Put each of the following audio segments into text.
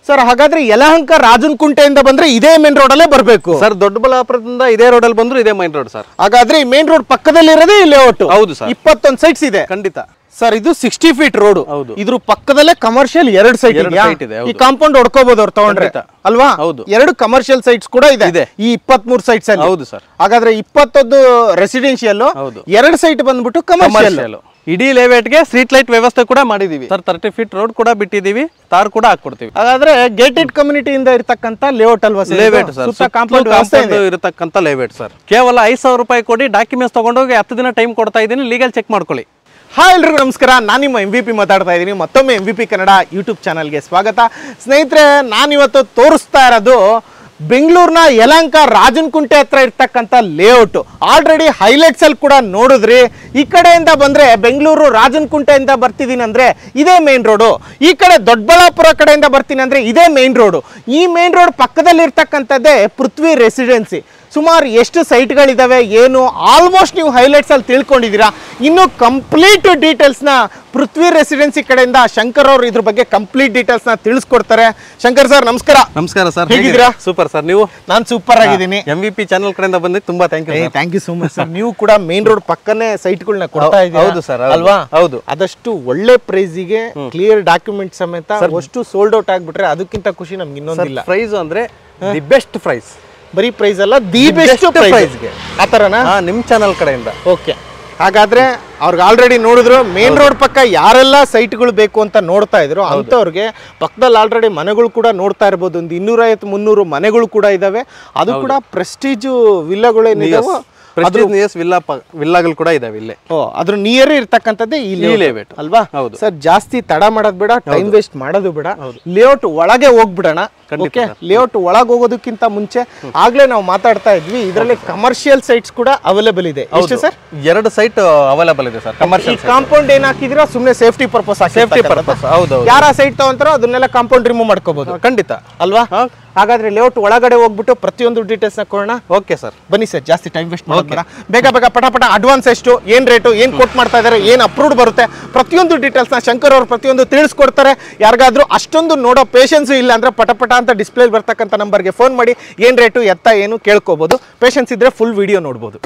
Sir ಹಾಗಾದ್ರೆ ಯಲಹಂಕ ರಾಜನ್ ಕುಂಟೆಯಿಂದ ಬಂದ್ರೆ ಇದೇ ಮೇನ್ ರೋಡ್ ಅಲ್ಲೇ ಬರಬೇಕು ಸರ್ ದೊಡ್ಡಬಳ್ಳಾಪುರದಿಂದ ಇದೇ ರೋಡಲ್ಲಿ ಬಂದ್ರು ಇದೇ ಮೈನ್ ರೋಡ್ ಸರ್ ಹಾಗಾದ್ರೆ ಈ ಮೇನ್ ರೋಡ್ ಪಕ್ಕದಲ್ಲಿರೋದೇ ಈ ಲೇಔಟ್ ಹೌದು sir. ಇಪ್ಪತ್ತೊಂದು ಸೈಟ್ಸ್ ಇದೆ ಖಂಡಿತ ಸರ್ ಇದು ಸಿಕ್ಸ್ಟಿ ಫೀಟ್ ರೋಡ್ ಹೌದು. ಇದ್ರ ಪಕ್ಕದಲ್ಲೇ ಕಮರ್ಷಿಯಲ್ ಎರಡು ಸೈಟ್ ಎರಡು ಇದೆಯಾ site ಇದೆ, ಈ ಹೌದು. ಕಾಂಪೌಂಡ್ ಹೊಡ್ಕೋಬಹುದು ಅವ್ರು ತಗೊಂಡ್ರೆ ಖಂಡಿತ. ಅಲ್ವಾ ಹೌದು. ಎರಡು ಕಮರ್ಷಿಯಲ್ ಸೈಟ್ಸ್ ಕೂಡ ಇದೆ ಇದೆ. ಈ ಇಪ್ಪತ್ತ್ ಮೂರು ಸೈಟ್ಸ್ ಅಲ್ಲಿ ಹೌದು ಸರ್ ಹಾಗಾದ್ರೆ ಇಪ್ಪತ್ತೊಂದು ರೆಸಿಡೆನ್ಶಿಯಲ್ ಹೌದು. ಎರಡು ಸೈಟ್ ಬಂದ್ಬಿಟ್ಟು ಕಮರ್ಷಿಯಲ್ ಕಮರ್ಷಿಯಲ್ ಇಡೀ ಲೇಔಟ್ಗೆ ಸ್ಟ್ರೀಟ್ ಲೈಟ್ ವ್ಯವಸ್ಥೆ ಕೂಡ ಮಾಡಿದೀವಿ ಸರ್ ತರ್ಟಿ ಫೀಟ್ ರೋಡ್ ಕೂಡ ಬಿಟ್ಟಿದೀವಿ ತಾರ್ ಕೂಡ ಹಾಕೊಡ್ತೀವಿ ಹಾಗಾದ್ರೆ ಗೇಟೆಡ್ ಕಮ್ಯುನಿಟಿಯಿಂದ ಇರ್ತಕ್ಕಂತ ಲೇಔಟ್ ಅಲ್ವಾ sir ಇದು? ಲೇಔಟ್ ಸರ್ ಸುತ್ತ ಕಾಂಪೌಂಡ್ ವ್ಯವಸ್ಥೆ ಇದೆ ಇರತಕ್ಕಂತ ಲೇಔಟ್ ಸರ್ ಕೇವಲ ಐದು ಸಾವಿರ ರೂಪಾಯಿ ಕೊಡಿ ಡಾಕ್ಯುಮೆಂಟ್ಸ್ ತಗೊಂಡೋಗಿ ಹತ್ತು ದಿನ ಟೈಮ್ ಕೊಡ್ತಾ ಇದ್ದೀನಿ ಲೀಗಲ್ ಚೆಕ್ ಮಾಡ್ಕೊಳ್ಳಿ ಹಾಯ್ ಎಲ್ರಿಗೂ ನಮಸ್ಕಾರ ನಾನು ನಿಮ್ಮ ಎಂ ವಿ ಪಿ ಮಾತಾಡ್ತಾ ಇದ್ದೀನಿ ಮತ್ತೊಮ್ಮೆ M V P Kannada YouTube ಚಾನಲ್ಗೆ ಸ್ವಾಗತ ಸ್ನೇಹಿತರೆ ನಾನಿವತ್ತು ತೋರಿಸ್ತಾ ಇರೋದು ಬೆಂಗಳೂರಿನ ಯಲಂಕ ರಾಜನಕುಂಟೆ ಹತ್ರ ಇರ್ತಕ್ಕಂಥ ಲೇಔಟ್ ಆಲ್ರೆಡಿ ಹೈಲೈಟ್ಸ್ ಅಲ್ಲಿ ಕೂಡ ನೋಡಿದ್ರಿ ಈ ಕಡೆಯಿಂದ ಬಂದ್ರೆ ಬೆಂಗಳೂರು ರಾಜನಕುಂಟೆಯಿಂದ ಬರ್ತಿದ್ದೀನಿ ಅಂದ್ರೆ ಇದೇ ಮೇನ್ ರೋಡು ಈ ಕಡೆ ದೊಡ್ಡಬಳ್ಳಾಪುರ ಕಡೆಯಿಂದ ಬರ್ತೀನಿ ಅಂದ್ರೆ ಇದೇ ಮೇನ್ ರೋಡು ಈ ಮೇನ್ ರೋಡ್ ಪಕ್ಕದಲ್ಲಿ ಇರ್ತಕ್ಕಂಥದ್ದೇ ಪೃಥ್ವಿ ರೆಸಿಡೆನ್ಸಿ ಸುಮಾರು ಎಷ್ಟು ಸೈಟ್ಗಳಿದಾವೆ ಏನು ಆಲ್ಮೋಸ್ಟ್ ನೀವು ಹೈಲೈಟ್ಸ್ ಅಲ್ಲಿ ತಿಳ್ಕೊಂಡಿದ್ದೀರಾ ಇನ್ನು ಕಂಪ್ಲೀಟ್ ಡೀಟೇಲ್ಸ್ನ ಪೃಥ್ವಿ ರೆಸಿಡೆನ್ಸಿ ಕಡೆಯಿಂದ ಶಂಕರ್ ಅವರು ಇದ್ರ ಬಗ್ಗೆ ಕಂಪ್ಲೀಟ್ ಡೀಟೇಲ್ಸ್ನ ತಿಳಿಸ್ಕೊಡ್ತಾರೆ ಶಂಕರ್ ಸರ್ ನಮಸ್ಕಾರ ನಮಸ್ಕಾರ ಸರ್ ಹೇಗಿದ್ದೀರಾ? ಸೂಪರ್ ಸರ್ ನೀವು ನಾನು ಸೂಪರ್ ಆಗಿದ್ದೀನಿ ಎಂ ವಿ ಪಿ ಚಾನಲ್ ಕಡೆಯಿಂದ ಬಂದಿದ್ದು ತುಂಬಾ thank you thank you so much sir ನೀವು ಕೂಡ ಮೇನ್ ರೋಡ್ ಪಕ್ಕನೇ ಸೈಟ್ಗಳನ್ನ ಕೊಡ್ತಾ ಹೌ- ಇದ್ದೀರಾ ಹೌದು sir, ಹೌದು. ಅಲ್ವಾ ಹೌದು. ಅದಷ್ಟು ಒಳ್ಳೆ ಪ್ರೈಸಿಗೆ ಕ್ಲಿಯರ್ ಡಾಕ್ಯುಮೆಂಟ್ ಸಮೇತ ಅಷ್ಟು ಸೋಲ್ಡ್ ಔಟ್ ಆಗ್ಬಿಟ್ರೆ ಅದಕ್ಕಿಂತ ಖುಷಿ ನಮ್ಗೆ ಇನ್ನೊಂದಿಲ್ಲ ಪ್ರೈಸ್ ಅಂದ್ರೆ ದಿ ಬೆಸ್ಟ್ ಪ್ರೈಸ್ ಬರೀ ಪ್ರೈಸ್ ಅಲ್ಲ the The best best price price ಗೆ. ಆ ಥರನಾ ಹಾ ನಿಮ್ ಚಾನಲ್ ಕಡೆಯಿಂದ ಓಕೆ ಹಾಗಾದ್ರೆ ಅವ್ರಿಗೆ ಆಲ್ರೆಡಿ ನೋಡಿದ್ರು ಮೇನ್ ರೋಡ್ ಪಕ್ಕ ಯಾರೆಲ್ಲ ಸೈಟ್ಗಳು ಬೇಕು ಅಂತ ನೋಡ್ತಾ ಇದ್ರು ಅಂಥವ್ರಿಗೆ ಪಕ್ಕದಲ್ಲಿ ಆಲ್ರೆಡಿ ಮನೆಗಳು ಕೂಡ ನೋಡ್ತಾ ಇರ್ಬೋದು ಒಂದು ಇನ್ನೂರೈವತ್ತು ಮುನ್ನೂರು ಮನೆಗಳು ಕೂಡ ಇದಾವೆ ಅದು ಕೂಡ ಪ್ರೆಸ್ಟೀಜ್ ವಿಲ್ಲಗಳೇನಿದಾವೋ ಪ್ರೆಸ್ಟೀಜ್ ನಿಯಸ್ ವಿಲ್ಲಾ ವಿಲ್ಲಾಗಳು ಕೂಡ ಇದಾವೆ ಇಲ್ಲೇ ಓ ಅದ್ರ ನಿಯರ್ ಇರ್ತಕ್ಕಂಥದ್ದೇ ಈ ಈ ಲೇಔಟ್ layout. ಅಲ್ವಾ ಹೌದು. ಸರ್ ಜಾಸ್ತಿ ತಡ ಮಾಡೋದು ಬೇಡ ಟೈಮ್ ವೇಸ್ಟ್ ಮಾಡೋದು ಬೇಡ ಲೇಔಟ್ ಒಳಗೆ ಹೋಗ್ಬಿಡೋಣ ಓಕೆ ಲೇಔಟ್ ಒಳಗೆ ಹೋಗೋದಕ್ಕಿಂತ ಮುಂಚೆ ಆಗ್ಲೇ ನಾವು ಮಾತಾಡ್ತಾ ಇದ್ವಿ ಇದರಲ್ಲಿ ಕಮರ್ಷಿಯಲ್ ಸೈಟ್ಸ್ ಕೂಡ ಅವೈಲೇಬಲ್ ಇದೆ ಎಷ್ಟು ಸರ್ ಎರಡು ಸೈಟ್ ಅವೈಲೇಬಲ್ ಇದೆ ಸರ್ ಈ ಕಮರ್ಷಿಯಲ್ ಕಾಂಪೌಂಡ್ ಏನ್ ಹಾಕಿದಿರಾ ಸುಮ್ಮನೆ ಸೇಫ್ಟಿ ಪರ್ಪಸ್ ಸೇಫ್ಟಿ ಪರ್ಪಸ್ ಹೌದು ಯಾರ ಸೈಟ್ ತಗೊಂತಾರೋ ಅದನ್ನೆಲ್ಲ ಕಾಂಪೌಂಡ್ ರಿಮೂವ್ ಮಾಡ್ಕೋಬಹುದು ಖಂಡಿತ ಅಲ್ವಾ ಹಾ. ಹಾಗಾದ್ರೆ ಲೇಔಟ್ ಒಳಗಡೆ ಹೋಗ್ಬಿಟ್ಟು ಪ್ರತಿಯೊಂದು ಡೀಟೇಲ್ಸ್ ನ ಕೊಡೋಣ ಓಕೆ ಸರ್ ಬನ್ನಿ ಸರ್ ಜಾಸ್ತಿ ಟೈಮ್ ವೇಸ್ಟ್ ಮಾಡೋಣ ಬೇಗ ಬೇಗ ಪಟ ಪಟ ಅಡ್ವಾನ್ಸ್ ಎಷ್ಟು ಏನ್ ರೇಟು ಏನ್ ಕೊಟ್ ಮಾಡ್ತಾ ಇದಾರೆ ಏನ್ ಅಪ್ರೂವ್ಡ್ ಬರುತ್ತೆ ಪ್ರತಿಯೊಂದು ಡೀಟೇಲ್ಸ್ ನ ಶಂಕರ್ ಅವರು ಪ್ರತಿಯೊಂದು ತಿಳಿಸ್ಕೊಡ್ತಾರೆ ಯಾರಿಗಾದ್ರೂ ಅಷ್ಟೊಂದು ನೋಡೋ ಪೇಷನ್ಸ್ ಇಲ್ಲ ಅಂದ್ರೆ ಪಟ ಪಟ ಅಂತ ಡಿಸ್ಪ್ಲೇ ಬರ್ತಕ್ಕಂಥ ನಂಬರ್ಗೆ ಫೋನ್ ಮಾಡಿ ಏನ್ ರೇಟು ಎತ್ತ ಏನು ಕೇಳ್ಕೋಬಹುದು ಪೇಷನ್ಸ್ ಇದ್ರೆ ಫುಲ್ ವಿಡಿಯೋ ನೋಡ್ಬೋದು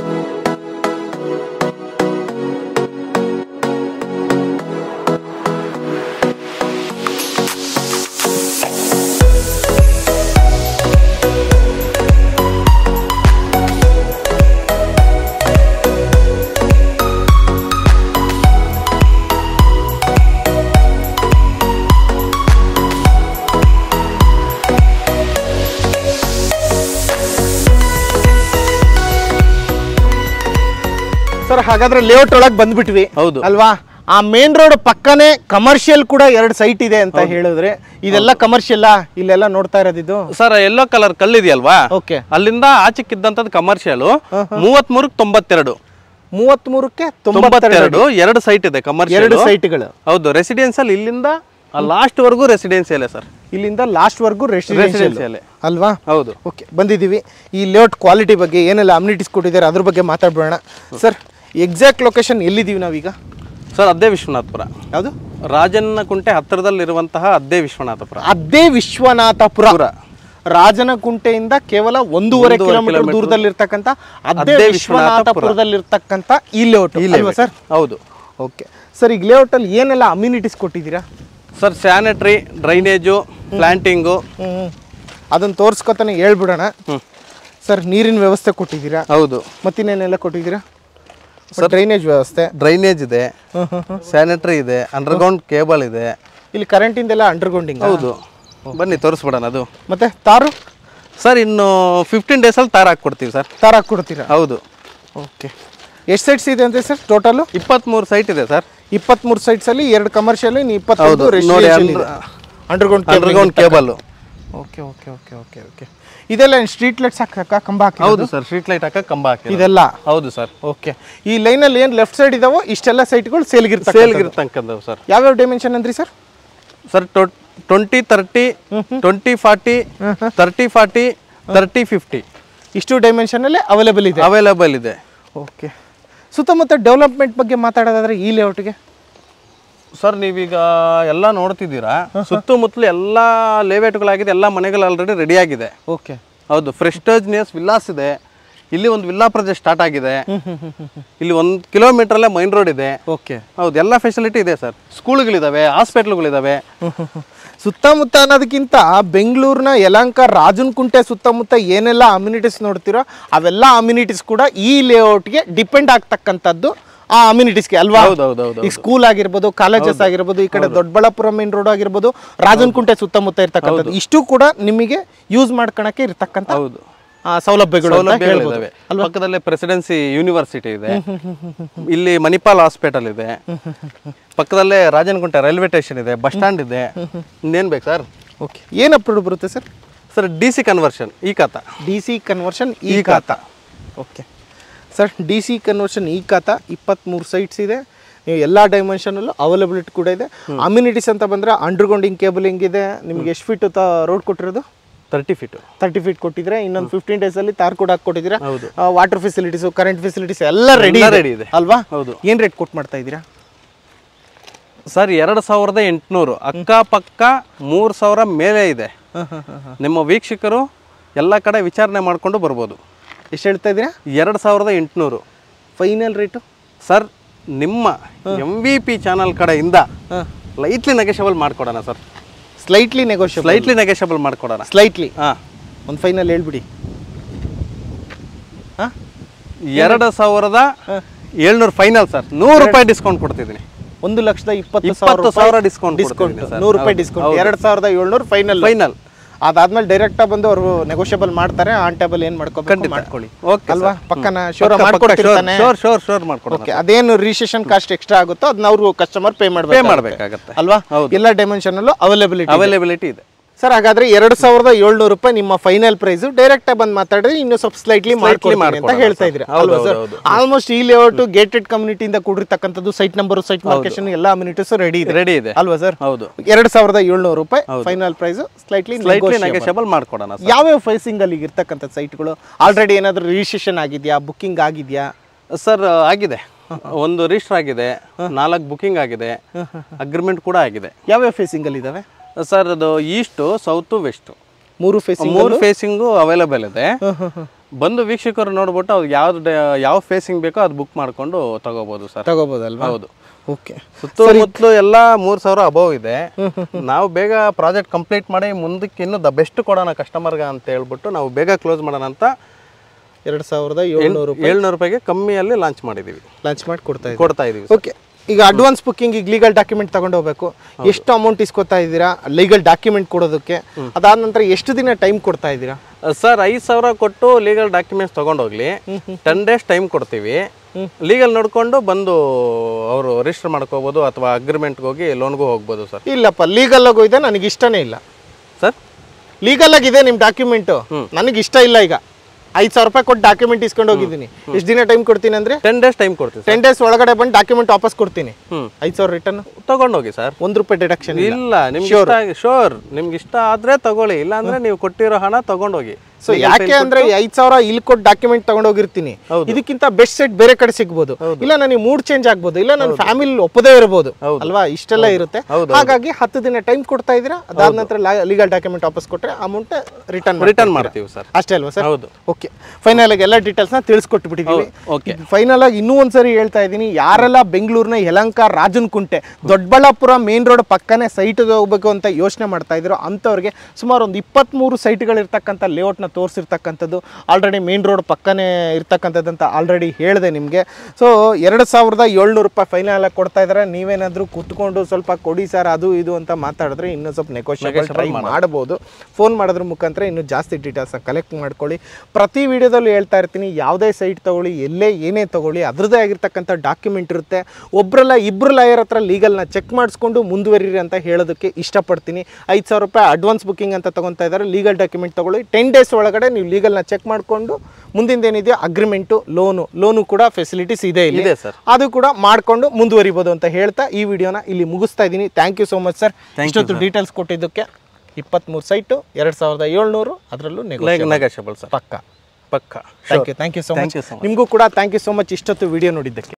ಸರ್ ಹಾಗಾದ್ರೆ ಲೇಔಟ್ ಒಳಗೆ ಬಂದ್ಬಿಟ್ವಿ ಹೌದು. ಅಲ್ವಾ ಆ ಮೇನ್ ರೋಡ್ ಪಕ್ಕನೇ ಕಮರ್ಷಿಯಲ್ ಕೂಡ ಎರಡು ಸೈಟ್ ಇದೆ ಅಂತ ಹೇಳಿದ್ರೆ ಇದೆಲ್ಲ ಕಮರ್ಷಿಯಲ್ ಇಲ್ಲೆಲ್ಲ ನೋಡ್ತಾ ಇರೋದಿದ್ದು ಸರ್ ಎಲ್ಲೋ ಕಲರ್ ಕಲ್ಲಿದೆಯಲ್ವಾ ಓಕೆ ಅಲ್ಲಿಂದ ಆಚೆಕ್ಕಿದ್ದಂಥದ್ದು ಕಮರ್ಷಿಯಲ್ ಮೂವತ್ತ್ ಮೂರಕ್ಕೆ ತೊಂಬತ್ತೆರಡು ಮೂವತ್ತ್ ಮೂರಕ್ಕೆ ತೊಂಬತ್ತೆರಡು ಎರಡು ಸೈಟ್ ಇದೆ ಕಮರ್ಷಿಯಲ್ ಎರಡು ಸೈಟ್ಗಳು ಹೌದು ರೆಸಿಡೆನ್ಸಿಯಲ್ ಇಲ್ಲಿಂದ ಲಾಸ್ಟ್ ವರೆಗೂ ರೆಸಿಡೆನ್ಸಿಯಲ್ ಸರ್ ಇಲ್ಲಿಂದ ಲಾಸ್ಟ್ ವರ್ಗೂ ರೆಸಿಡೆನ್ಷಿಯಲ್ Residential. ಅಲ್ವಾ ಹೌದು ಓಕೆ ಬಂದಿದ್ದೀವಿ ಈ ಲೇಔಟ್ ಕ್ವಾಲಿಟಿ ಬಗ್ಗೆ ಏನೆಲ್ಲ ಅಮ್ಯುನಿಟೀಸ್ ಕೊಟ್ಟಿದ್ದಾರೆ ಅದ್ರ ಬಗ್ಗೆ ಮಾತಾಡ್ಬೋಣ ಸರ್ ಎಕ್ಸಾಕ್ಟ್ ಲೊಕೇಶನ್ ಎಲ್ಲಿದ್ದೀವಿ ನಾವೀಗ ಸರ್ ಅದ್ದೇ ವಿಶ್ವನಾಥಪುರ ಯಾವುದು ರಾಜನ ಕುಂಟೆ ಹತ್ತಿರದಲ್ಲಿರುವಂತಹ ಅದ್ದೇ ವಿಶ್ವನಾಥಪುರ ಅದೇ ವಿಶ್ವನಾಥಪುರ ರಾಜನಕುಂಟೆಯಿಂದ ಕೇವಲ ಒಂದೂವರೆ ಕಿಲೋಮೀಟರ್ ದೂರದಲ್ಲಿರ್ತಕ್ಕಂಥ ಅದೇ ಅದೇ ವಿಶ್ವನಾಥಪುರದಲ್ಲಿರ್ತಕ್ಕಂಥ ಈ ಲೇಔಟ್ ಅಲ್ವಾ ಸರ್ ಹೌದು ಓಕೆ ಸರ್ ಈಗ ಲೇಔಟ್ ಅಲ್ಲಿ ಏನೆಲ್ಲ ಅಮ್ಯುನಿಟೀಸ್ ಕೊಟ್ಟಿದ್ದೀರಾ sir sanitary drainage planting hmm ಅದನ್ನ ತೋರಿಸ್ಕೊತಾನೆ ಹೇಳ್ಬಿಡೋಣ ಸರ್ ನೀರಿನ ವ್ಯವಸ್ಥೆ ಕೊಟ್ಟಿದ್ದೀರಾ ಹೌದು ಮತ್ತಿನ್ನೇನೆಲ್ಲ ಕೊಟ್ಟಿದ್ದೀರಾ ಡ್ರೈನೇಜ್ ವ್ಯವಸ್ಥೆ ಡ್ರೈನೇಜ್ ಇದೆ ಸ್ಯಾನಿಟ್ರಿ ಇದೆ ಅಂಡರ್ಗ್ರೌಂಡ್ ಕೇಬಲ್ ಇದೆ ಇಲ್ಲಿ ಕರೆಂಟಿಂದೆಲ್ಲ ಅಂಡರ್ಗ್ರೌಂಡಿಂಗ್ ಹೌದು ಬನ್ನಿ ತೋರಿಸ್ಬಿಡೋಣ ಅದು ಮತ್ತೆ ತಾರು ಸರ್ ಇನ್ನು ಫಿಫ್ಟೀನ್ ಡೇಸಲ್ಲಿ ತಾರ್ ಹಾಕ್ಕೊಡ್ತೀವಿ ಸರ್ ತಾರು ಹಾಕ್ಕೊಡ್ತೀರಾ ಹೌದು ಓಕೆ ಎಷ್ಟು ಸೈಟ್ಸ್ ಇದೆ ಅಂತೆ ಸರ್ ಟೋಟಲು ಇಪ್ಪತ್ತ್ಮೂರು ಸೈಟ್ ಇದೆ ಸರ್ ಇಪ್ಪತ್ಮೂರು ಸೈಟ್ಸ್ ಅಲ್ಲಿ ಎರಡು ಕಮರ್ಷಿಯಲ್ ಇನ್ನು ಇಪ್ಪತ್ತೈದು ಹೌದು, ನೋಡಿ, underground underground cable okay okay okay okay okay ಇದೆಲ್ಲ ಸ್ಟ್ರೀಟ್ ಲೈಟ್ಸ್ ಹಾಕಕ್ಕ ಕಂಬ ಹಾಕಿ ಹೌದು ಸರ್ ಸ್ಟ್ರೀಟ್ ಲೈಟ್ ಹಾಕಿ ಕಂಬ ಹಾಕಿ ಇದೆಲ್ಲ ಹೌದು ಸರ್ ಓಕೆ ಈ ಲೈನಲ್ಲಿ ಏನು ಲೆಫ್ಟ್ ಸೈಡ್ ಇದಾವೋ ಇಷ್ಟೆಲ್ಲ ಸೈಟ್ಗಳು ಸೇಲ್ಗಿರ್ತಾರೆ ಸೇಲ್ಗಿರ್ತಕ್ಕಂಥವು ಸರ್ ಯಾವ್ಯಾವ ಡೈಮೆನ್ಷನ್ ಅಂದ್ರಿ sir sir twenty thirty twenty forty thirty forty thirty fifty ಇಷ್ಟು ಡೈಮೆನ್ಷನಲ್ಲೇ ಅವೈಲೇಬಲ್ ಇದೆ ಅವೈಲೇಬಲ್ ಇದೆ ಓಕೆ ಸುತ್ತಮುತ್ತ ಡೆವಲಪ್ಮೆಂಟ್ ಬಗ್ಗೆ ಮಾತಾಡೋದಾದ್ರೆ ಈ ಲೇಔಟ್ಗೆ ಸರ್ ನೀವೀಗ ಎಲ್ಲ ನೋಡ್ತಿದ್ದೀರಾ ಸುತ್ತಮುತ್ತಲು ಎಲ್ಲ ಲೇಔಟ್ಗಳಾಗಿದೆ ಎಲ್ಲ ಮನೆಗಳು ಆಲ್ರೆಡಿ ರೆಡಿ ಆಗಿದೆ ಓಕೆ ಹೌದು ಫ್ರೆಸ್ಟೇಜ್ನಿಯಸ್ ವಿಲ್ಲಾಸ್ ಇದೆ ಇಲ್ಲಿ ಒಂದು ವಿಲ್ಲಾ ಪ್ರಾಜೆಕ್ಟ್ ಸ್ಟಾರ್ಟ್ ಆಗಿದೆ ಇಲ್ಲಿ ಒಂದು ಕಿಲೋಮೀಟರಲ್ಲೇ ಮೈನ್ ರೋಡ್ ಇದೆ ಓಕೆ ಹೌದು ಎಲ್ಲ ಫೆಸಿಲಿಟಿ ಇದೆ ಸರ್ ಸ್ಕೂಲ್ಗಳಿದಾವೆ ಹಾಸ್ಪಿಟ್ಲ್ಗಳಿದಾವೆ ಸುತ್ತಮುತ್ತ ಅನ್ನೋದಕ್ಕಿಂತ ಬೆಂಗಳೂರಿನ ಯಲಹಂಕ ರಾಜನಕುಂಟೆ ಸುತ್ತಮುತ್ತ ಏನೆಲ್ಲ ಅಮ್ಯುನಿಟೀಸ್ ನೋಡ್ತೀರೋ ಅವೆಲ್ಲ ಅಮ್ಯುನಿಟೀಸ್ ಕೂಡ ಈ ಲೇಔಟ್ಗೆ ಡಿಪೆಂಡ್ ಆಗ್ತಕ್ಕಂಥದ್ದು ಆ ಅಮ್ಯುನಿಟೀಸ್ಗೆ ಅಲ್ವಾ ಹೌದು ಹೌದು ಹೌದು ಈ ಸ್ಕೂಲ್ ಆಗಿರ್ಬೋದು ಕಾಲೇಜಸ್ ಆಗಿರ್ಬೋದು ಈ ಕಡೆ ದೊಡ್ಡಬಳ್ಳಾಪುರ ಮೇನ್ ರೋಡ್ ಆಗಿರ್ಬೋದು ರಾಜನಕುಂಟೆ ಸುತ್ತಮುತ್ತ ಇರ್ತಕ್ಕಂಥದ್ದು ಇಷ್ಟು ಕೂಡ ನಿಮಗೆ ಯೂಸ್ ಮಾಡ್ಕೊಳಕ್ಕೆ ಇರ್ತಕ್ಕಂಥ ಹೌದು ಆ, ಸೌಲಭ್ಯಗಳು ಅಂತ ಹೇಳ್ಬೋದು. ಸೌಲಭ್ಯಗಳಿದಾವೆ ಪಕ್ಕದಲ್ಲೇ ಪ್ರೆಸಿಡೆನ್ಸಿ ಯೂನಿವರ್ಸಿಟಿ ಇದೆ ಇಲ್ಲಿ ಮಣಿಪಾಲ್ ಹಾಸ್ಪಿಟಲ್ ಇದೆ ಪಕ್ಕದಲ್ಲೇ ರಾಜನಗುಂಟೆ ರೈಲ್ವೆ ಸ್ಟೇಷನ್ ಇದೆ ಬಸ್ ಸ್ಟ್ಯಾಂಡ್ ಇದೆ ಇನ್ನೇನು ಬೇಕು ಸರ್ ಓಕೆ ಏನು ಅಪ್ರೂವ್ ಬರುತ್ತೆ sir sir D C conversion E khata D C conversion E khata okay sir D C conversion E khata ಇಪ್ಪತ್ತ್ಮೂರು ಸೈಟ್ಸ್ ಇದೆ ನೀವು ಎಲ್ಲ ಡೈಮೆನ್ಷನಲ್ಲೂ ಅವೈಲಬಿಲಿಟಿ ಕೂಡ ಇದೆ ಅಮ್ಯುನಿಟೀಸ್ ಅಂತ ಬಂದರೆ ಅಂಡರ್ಗ್ರೌಂಡಿಂಗ್ ಕೇಬಲಿಂಗ್ ಇದೆ ನಿಮ್ಗೆ ಎಷ್ಟು ಫೀಟ್ ರೋಡ್ ಕೊಟ್ಟಿರೋದು ತರ್ಟಿ ಫೀಟು ತರ್ಟಿ ಫೀಟ್ ಕೊಟ್ಟಿದ್ರೆ ಇನ್ನೊಂದು ಫಿಫ್ಟೀನ್ ಡೇಸಲ್ಲಿ ತಾರ್ ಕೂಡ ಹಾಕ್ಕೊಟ್ಟಿದ್ದೀರಾ ಹೌದು. ವಾಟರ್ ಫೆಸಿಲಿಟೀಸು ಕರೆಂಟ್ ಫೆಸಿಲಿಟೀಸ್ ಎಲ್ಲ ರೆಡಿ ಎಲ್ಲ ready ಇದೆ. ಅಲ್ವಾ ಹೌದು. ಏನು ರೇಟ್ ಕೊಟ್ಟು ಮಾಡ್ತಾ ಇದ್ದೀರಾ ಸರ್ ಎರಡು ಸಾವಿರದ ಎಂಟುನೂರು ಅಕ್ಕಪಕ್ಕ ಮೂರು ಸಾವಿರ ಮೇಲೆ ಇದೆ ನಿಮ್ಮ ವೀಕ್ಷಕರು ಎಲ್ಲ ಕಡೆ ವಿಚಾರಣೆ ಮಾಡಿಕೊಂಡು ಬರ್ಬೋದು ಎಷ್ಟು ಹೇಳ್ತಾ ಇದ್ದೀರಾ ಎರಡು ಸಾವಿರದ ಎಂಟುನೂರು ಫೈನಲ್ ರೇಟು ಸರ್ ನಿಮ್ಮ ಎಂ ವಿ ಪಿ ಚಾನಲ್ ಕಡೆಯಿಂದ ಹಾಂ ಲೈಟ್ಲಿ ನೆಗೆಷಬಲ್ ಮಾಡ್ಕೊಡೋಣ sir slightly negotiable lightly negotiable ಮಾಡ್ಕೊಡೋಣ ಸ್ಲೈಟ್ಲಿ ಹಾಂ ಒಂದು ಫೈನಲ್ ಹೇಳ್ಬಿಡಿ ಹಾಂ ಎರಡು ಸಾವಿರದ ಏಳ್ನೂರು ಫೈನಲ್ ಸರ್ ನೂರು ರೂಪಾಯಿ ಡಿಸ್ಕೌಂಟ್ ಕೊಡ್ತಿದ್ದೀನಿ ಒಂದು ಲಕ್ಷದ ಇಪ್ಪತ್ತು ಇಪ್ಪತ್ತು ಸಾವಿರ ಡಿಸ್ಕೌಂಟ್ ಡಿಸ್ಕೌಂಟ್ ಕೊಡ್ತಿದ್ದೀನಿ ಸರ್ ನೂರು ರೂಪಾಯಿ ಡಿಸ್ಕೌಂಟ್ ಎರಡು ಸಾವಿರದ ಏಳ್ನೂರು ಫೈನಲ್ ಫೈನಲ್ ಅದಾದ್ಮೇಲೆ ಡೈರೆಕ್ಟ್ ಬಂದು ಅವರು ನೆಗೋಷಿಯಬಲ್ ಮಾಡ್ತಾರೆ ಆನ್ ಟೇಬಲ್ ಏನ್ ಮಾಡ್ಕೋಬೇಕು ಮಾಡ್ಕೊಳ್ಳಿ ಓಕೆ ಅಲ್ವಾ ಪಕ್ಕನ ಶೋರ ಮಾಡ್ಕೊಡ್ತಿರ್ತಾನೆ ಶೋರ್ ಶೋರ್ ಶೋರ್ ಮಾಡ್ಕೊಡೋಣ ಓಕೆ ಅದೇನು ರಿಜಿಸ್ಟ್ರೇಷನ್ ಕಾಸ್ಟ್ ಎಕ್ಸ್ಟ್ರಾ ಆಗುತ್ತೋ ಅದನ್ನ ಅವರು ಕಸ್ಟಮರ್ ಪೇ ಪೇ ಮಾಡಬೇಕು ಮಾಡಬೇಕಾಗತ್ತೆ ಅಲ್ವಾ ಎಲ್ಲ ಡೈಮೆನ್ಷನ್ ಅಲ್ಲೂ ಅವೈಲಬಿಲಿಟಿ ಅವೈಲೇಬಿಲಿಟಿ ಇದೆ ಸರ್ ಹಾಗಾದ್ರೆ ಎರಡು ಸಾವಿರದ ಏಳ್ನೂರು ರೂಪಾಯಿ ನಿಮ್ಮ ಫೈನಲ್ ಪ್ರೈಸ್ ಡೈರೆಕ್ಟ್ ಬಂದು ಮಾತಾಡಿದ್ರೆ ಇನ್ನು ಸ್ವಲ್ಪ ಸ್ಲೈಟ್ಲಿ ಮಾಡ್ಕೊಡ್ತೀನಿ ಅಂತ ಮಾಡ್ಕೊಡೋಣ ಹೇಳ್ತಾ sir. ಇದ್ದೀರಾ ಹೌದು, ಅಲ್ವಾ ಹೌದು, ಸರ್ ಹೌದು. ಆಲ್ಮೋಸ್ಟ್ ಈ ಲೇಔಟ್ ಗೇಟೆಡ್ ಕಮ್ಯುನಿಟಿಯಿಂದ ಕೂಡಿರ್ತಕ್ಕಂಥದ್ದು ಸೈಟ್ ನಂಬರ್ ಸೈಟ್ ಮಾರ್ಕೇಶನ್ ಎಲ್ಲ ಅಮ್ಯುನಿಟೀಸ್ ರೆಡಿ ಇದೆ ರೆಡಿ ಇದೆ ಅಲ್ವಾ ಸರ್ ಹೌದು ಎರಡು ಸಾವಿರದ ಏಳ್ನೂರು ರೂಪಾಯಿ final price slightly slightly negotiable ಮಾಡ್ಕೊಡೋಣ ಸರ್ ಯಾವ್ಯಾವ ಫೈಸಿಂಗ್ ಅಲ್ಲಿ ಇರ್ತಕ್ಕಂಥ ಸೈಟ್ಗಳು ಆಲ್ರೆಡಿ ಏನಾದರೂ ರಿಜಿಸ್ಟ್ರೇಷನ್ ಆಗಿದೆಯಾ ಬುಕ್ಕಿಂಗ್ ಆಗಿದೆಯಾ ಸರ್ ಆಗಿದೆ ಒಂದು ರಿಜಿಸ್ಟರ್ ಆಗಿದೆ ನಾಲ್ಕು ಬುಕಿಂಗ್ ಆಗಿದೆ ಅಗ್ರಿಮೆಂಟ್ ಕೂಡ ಆಗಿದೆ ಯಾವ್ಯಾವ ಫೇಸಿಂಗ್ ಅಲ್ಲಿ ಇದಾವೆ ಸರ್ ಅದು ಈಸ್ಟು ಸೌತು ವೆಸ್ಟು ಮೂರು ಫೇಸಿಂಗ್ ಮೂರು ಫೇಸಿಂಗು ಅವೈಲೇಬಲ್ ಇದೆ ಬಂದು ವೀಕ್ಷಕರು ನೋಡ್ಬಿಟ್ಟು ಅವ್ರಿಗೆ ಯಾವ್ದು ಯಾವ ಫೇಸಿಂಗ್ ಬೇಕೋ ಅದು ಬುಕ್ ಮಾಡ್ಕೊಂಡು ತಗೋಬಹುದು ಸರ್ ತಗೋಬೋದಲ್ವಾ ಹೌದು ಓಕೆ ಸುತ್ತಮುತ್ತಲು ಎಲ್ಲ ಮೂರು ಸಾವಿರ ಅಬೌವ್ ಇದೆ ನಾವು ಬೇಗ ಪ್ರಾಜೆಕ್ಟ್ ಕಂಪ್ಲೀಟ್ ಮಾಡಿ ಮುಂದಕ್ಕೆ ಇನ್ನೂ ದ ಬೆಸ್ಟ್ ಕೊಡೋಣ ಕಸ್ಟಮರ್ಗೆ ಅಂತ ಹೇಳ್ಬಿಟ್ಟು ನಾವು ಬೇಗ ಕ್ಲೋಸ್ ಮಾಡೋಣ ಅಂತ ಎರಡು ಸಾವಿರದ ಏಳ್ನೂರು ಏಳ್ನೂರು ರೂಪಾಯಿಗೆ ಕಮ್ಮಿಯಲ್ಲಿ ಲಾಂಚ್ ಮಾಡಿದ್ದೀವಿ ಲಾಂಚ್ ಮಾಡಿ ಕೊಡ್ತಾ ಇದ್ದೀವಿ ಕೊಡ್ತಾ ಇದೀವಿ ಓಕೆ ಈಗ ಅಡ್ವಾನ್ಸ್ ಬುಕ್ಕಿಂಗ್ ಈಗ ಲೀಗಲ್ ಡಾಕ್ಯುಮೆಂಟ್ ತಗೊಂಡು ಹೋಗ್ಬೇಕು ಎಷ್ಟು ಅಮೌಂಟ್ ಇಸ್ಕೊತಾ ಇದ್ದೀರಾ ಲೀಗಲ್ ಡಾಕ್ಯುಮೆಂಟ್ ಕೊಡೋದಕ್ಕೆ ಅದಾದ ನಂತರ ಎಷ್ಟು ದಿನ ಟೈಮ್ ಕೊಡ್ತಾ ಇದ್ದೀರಾ ಸರ್ ಐದು ಸಾವಿರ ಕೊಟ್ಟು ಲೀಗಲ್ ಡಾಕ್ಯುಮೆಂಟ್ಸ್ ತಗೊಂಡೋಗ್ಲಿ ಟೆನ್ ಡೇಸ್ ಟೈಮ್ ಕೊಡ್ತೀವಿ ಲೀಗಲ್ ನೋಡ್ಕೊಂಡು ಬಂದು ಅವರು ರಿಜಿಸ್ಟರ್ ಮಾಡ್ಕೋಬೋದು ಅಥವಾ ಅಗ್ರಿಮೆಂಟ್ಗೆ ಹೋಗಿ ಲೋನ್ಗೂ ಹೋಗ್ಬೋದು ಸರ್ ಇಲ್ಲಪ್ಪ ಲೀಗಲ್ ಆಗೋ ಇದೆ ನನಗೆ ಇಷ್ಟನೇ ಇಲ್ಲ ಸರ್ ಲೀಗಲ್ ಆಗಿದೆ ನಿಮ್ಮ ಡಾಕ್ಯುಮೆಂಟು ನನಗೆ ಇಷ್ಟ ಇಲ್ಲ ಈಗ ಐದು ಸಾವಿರ ರೂಪಾಯಿ ಕೊಟ್ಟು ಡಾಕ್ಯುಮೆಂಟ್ ಇಸ್ಕೊಂಡು ಹೋಗಿದ್ದೀನಿ ಎಷ್ಟು ದಿನ ಟೈಮ್ ಕೊಡ್ತೀನಿ ಅಂದ್ರೆ ಟೆನ್ ಡೇಸ್ ಟೈಮ್ ಕೊಡ್ತೀವಿ ಸರ್ ಟೆನ್ ಡೇಸ್ ಒಳಗಡೆ ಬಂದು ಡಾಕ್ಯುಮೆಂಟ್ ವಾಪಸ್ ಕೊಡ್ತೀನಿ ಹ್ಮ್. ಐದು ಸಾವಿರ ರಿಟರ್ನ್ ತಗೊಂಡೋಗಿ ಸರ್ ಒಂದು ರೂಪಾಯಿ ಡಿಡಕ್ಷನ್ ಇಲ್ಲ ನಿಮ್ಗೆ ಇಷ್ಟ ಶೋರ್ ನಿಮ್ಗೆ ಇಷ್ಟ ಆದ್ರೆ ತಗೊಳ್ಳಿ ಇಲ್ಲ ಅಂದ್ರೆ ನೀವು ಕೊಟ್ಟಿರೋ ಹಣ ತಗೊಂಡೋಗಿ ಸೊ ಯಾಕೆ ಅಂದ್ರೆ ಐದ್ ಸಾವಿರ ಇಲ್ಲಿ ಕೊಟ್ಟು ಡಾಕ್ಯುಮೆಂಟ್ ತಗೊಂಡೋಗಿರ್ತೀನಿ ಇದಕ್ಕಿಂತ ಬೆಸ್ಟ್ ಸೆಟ್ ಬೇರೆ ಕಡೆ ಸಿಗ್ಬೋದು ಇಲ್ಲ ನನಗೆ ಮೂಡ್ ಚೇಂಜ್ ಆಗ್ಬೋದು ಇಲ್ಲ ನನ್ನ ಫ್ಯಾಮಿಲಿ ಒಪ್ಪದೇ ಇರಬಹುದು ಅಲ್ವಾ ಇಷ್ಟೆಲ್ಲ ಇರುತ್ತೆ ಹಾಗಾಗಿ ಹತ್ತು ದಿನ ಟೈಮ್ ಕೊಡ್ತಾ ಇದೀರಾ ಅದಾದ ನಂತರ ಲೀಗಲ್ ಡಾಕ್ಯುಮೆಂಟ್ ವಾಪಸ್ ಕೊಟ್ರೆ ಅಮೌಂಟ್ ರಿಟರ್ನ್ ರಿಟರ್ನ್ ಮಾಡ್ತೀವಿ ಸರ್ ಅಷ್ಟೇ ಅಲ್ವಾ ಸರ್ ಹೌದು ಓಕೆ ಫೈನಲ್ ಆಗಿ ಎಲ್ಲ ಡೀಟೇಲ್ಸ್ ನ ತಿಳಿಸ್ಕೊಟ್ಟು ಬಿಟ್ಟಿದ್ದೀವಿ ಓಕೆ ಫೈನಲ್ ಆಗಿ ಇನ್ನೂ ಒಂದ್ಸರಿ ಹೇಳ್ತಾ ಇದ್ದೀನಿ ಯಾರೆಲ್ಲ ಬೆಂಗಳೂರಿನ ಯಲಂಕ ರಾಜನಕುಂಟೆ ದೊಡ್ಡಬಳ್ಳಾಪುರ ಮೇನ್ ರೋಡ್ ಪಕ್ಕನೇ ಸೈಟ್ಗೆ ಹೋಗ್ಬೇಕು ಅಂತ ಯೋಚನೆ ಮಾಡ್ತಾ ಇದ್ರು ಅಂಥವ್ರಿಗೆ ಸುಮಾರು ಒಂದು ಇಪ್ಪತ್ತ್ಮೂರು ಸೈಟ್ಗಳಿರ್ತಕ್ಕಂಥ ಲೇಔಟ್ನ ತೋರಿಸಿರ್ತಕ್ಕಂಥದ್ದು ಆಲ್ರೆಡಿ ಮೇನ್ ರೋಡ್ ಪಕ್ಕನೇ ಇರ್ತಕ್ಕಂಥದ್ದು ಅಂತ ಆಲ್ರೆಡಿ ಹೇಳಿದೆ ನಿಮಗೆ ಸೊ ಎರಡು ಸಾವಿರದ ಏಳ್ನೂರು ರೂಪಾಯಿ ಫೈನಲ್ ಆಗಿ ಕೊಡ್ತಾ ಇದ್ದಾರೆ ನೀವೇನಾದರೂ ಕೂತ್ಕೊಂಡು ಸ್ವಲ್ಪ ಕೊಡಿ ಸರ್ ಅದು ಇದು ಅಂತ ಮಾತಾಡಿದ್ರೆ ಇನ್ನೂ ಸ್ವಲ್ಪ ನೆಗೋಷಿಯಬಲ್ ಟ್ರೈ ಮಾಡ್ಬೋದು ಫೋನ್ ಮಾಡೋದ್ರ ಮುಖಾಂತರ ಇನ್ನೂ ಜಾಸ್ತಿ ಡೀಟೇಲ್ಸ್ ಕಲೆಕ್ಟ್ ಮಾಡ್ಕೊಳ್ಳಿ ಪ್ರತಿ ವಿಡಿಯೋದಲ್ಲೂ ಹೇಳ್ತಾ ಇರ್ತೀನಿ ಯಾವುದೇ ಸೈಟ್ ತಗೊಳ್ಳಿ ಎಲ್ಲೇ ಏನೇ ತಗೊಳ್ಳಿ ಅದರದ್ದೇ ಆಗಿರ್ತಕ್ಕಂಥ ಡಾಕ್ಯುಮೆಂಟ್ ಇರುತ್ತೆ ಒಬ್ಬರಲ್ಲ ಇಬ್ಬರು ಲಾಯರ್ ಹತ್ರ ಲೀಗಲ್ನ ಚೆಕ್ ಮಾಡಿಸ್ಕೊಂಡು ಮುಂದುವರಿರಿ ಅಂತ ಹೇಳೋದಕ್ಕೆ ಇಷ್ಟಪಡ್ತೀನಿ ಐದು ಸಾವಿರ ರೂಪಾಯಿ ಅಡ್ವಾನ್ಸ್ ಬುಕ್ಕಿಂಗ್ ಅಂತ ತಗೊತಾ ಇದ್ದಾರೆ ಲೀಗಲ್ ಡಾಕ್ಯುಮೆಂಟ್ ತಗೊಳ್ಳಿ ಟೆನ್ ಡೇಸ್ ಒಳಗಡೆ ನೀವು ಲೀಗಲ್ನ ಚೆಕ್ ಮಾಡಿಕೊಂಡು ಮುಂದಿಂದ ಏನಿದೆಯೋ ಅಗ್ರಿಮೆಂಟು ಲೋನು ಲೋನು ಕೂಡ ಫೆಸಿಲಿಟೀಸ್ ಇದೆ ಇಲ್ಲಿ ಇದೆ ಸರ್ ಅದು ಕೂಡ ಮಾಡ್ಕೊಂಡು ಮುಂದುವರಿಬೋದು ಅಂತ ಹೇಳ್ತಾ ಈ ವಿಡಿಯೋನ ಇಲ್ಲಿ ಮುಗಿಸ್ತಾ ಇದ್ದೀನಿ thank you so much sir ಇಷ್ಟೊತ್ತು ಡೀಟೇಲ್ಸ್ ಕೊಟ್ಟಿದ್ದಕ್ಕೆ ಇಪ್ಪತ್ತ್ಮೂರು ಸೈಟು ಎರಡು ಸಾವಿರದ ಏಳ್ನೂರು ಅದರಲ್ಲೂ ನೆಗೋಷಿಯಬಲ್ ಸರ್ ಪಕ್ಕ ಪಕ್ಕ thank you thank you so Thank much you so much. ನಿಮಗೂ ಕೂಡ ಥ್ಯಾಂಕ್ ಯು ಸೊ ಮಚ್ ಇಷ್ಟೊತ್ತು ವಿಡಿಯೋ ನೋಡಿದ್ದಕ್ಕೆ